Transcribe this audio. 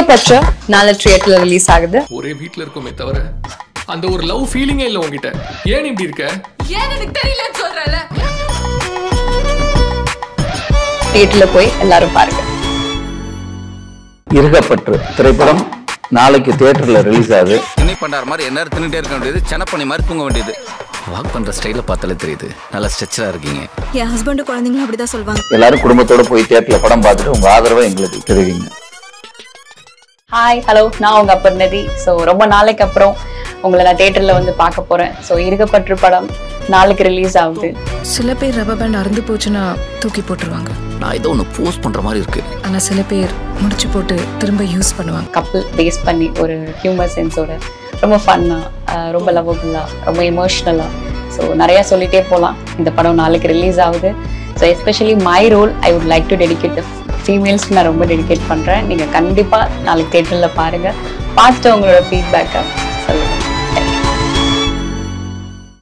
இருகப்பற்ற நாலு தியேட்டர்ல ரிலீஸ் ஆகுது ஒரே வீட்ல இருக்கோமே தவிர அந்த ஒரு லவ் ஃபீலிங்கே இல்ல உன்கிட்ட ஏன் இப்படி இருக்க ஏன் எனக்கு தெரியலன்னு சொல்றல தியேட்டர்ல போய் எல்லாரும் பாருங்க இருகப்பற்று திரைப்படம் நாளைக்கு தியேட்டர்ல ரிலீஸ் ஆகுது திணை பண்டார் மாதிரி என்ன தின்னுட்டே இருக்க வேண்டியது செனப்பண்ணி மாதிரி தூங்க வேண்டியது வாக் பண்ற ஸ்டைல பார்த்தாலே தெரியுது நல்லா ஸ்ட்ரெச்சரா இருக்கீங்க என் ஹஸ்பண்டும் குழந்தைங்களும் அப்படிதான் சொல்லுவாங்க எல்லாரும் குடும்பத்தோட போய் தியேட்டர்ல படம் பார்த்துட்டு உங்க ஆதரவை எங்களுக்கு தெரிவிங்க ஹாய் ஹலோ நான் உங்க அப்பர்ணதி ஸோ ரொம்ப நாளைக்கு அப்புறம் உங்களை நான் தியேட்டர்ல வந்து பார்க்க போறேன் ஸோ இருகப்பற்று படம் நாளைக்கு ரிலீஸ் ஆகுது சில பேர் ரப்பர் பேண்ட் அறுந்து போச்சுன்னா தூக்கி போட்டுருவாங்க நான் ஏதோ ஒன்று போஸ்ட் பண்ற மாதிரி இருக்கு ஆனா சில பேர் முடிச்சு போட்டு திரும்ப யூஸ் பண்ணுவாங்க கப்பல் பேஸ் பண்ணி ஒரு ஹியூமர் சென்ஸோட ரொம்ப ஃபன்னாக ரொம்ப லவபுல்லாக ரொம்ப எமோஷ்னலாக ஸோ நிறையா சொல்லிட்டே போகலாம் இந்த படம் நாளைக்கு ரிலீஸ் ஆகுது so especially my role I would like to dedicate the ஃபீமேல்ஸ்க்கு நான் ரொம்ப டெடிகேட் பண்ணுறேன் நீங்கள் கண்டிப்பாக நாளைக்கு தேட்டரில் பாருங்கள் பார்த்துட்டு உங்களோட ஃபீட்பேக்கை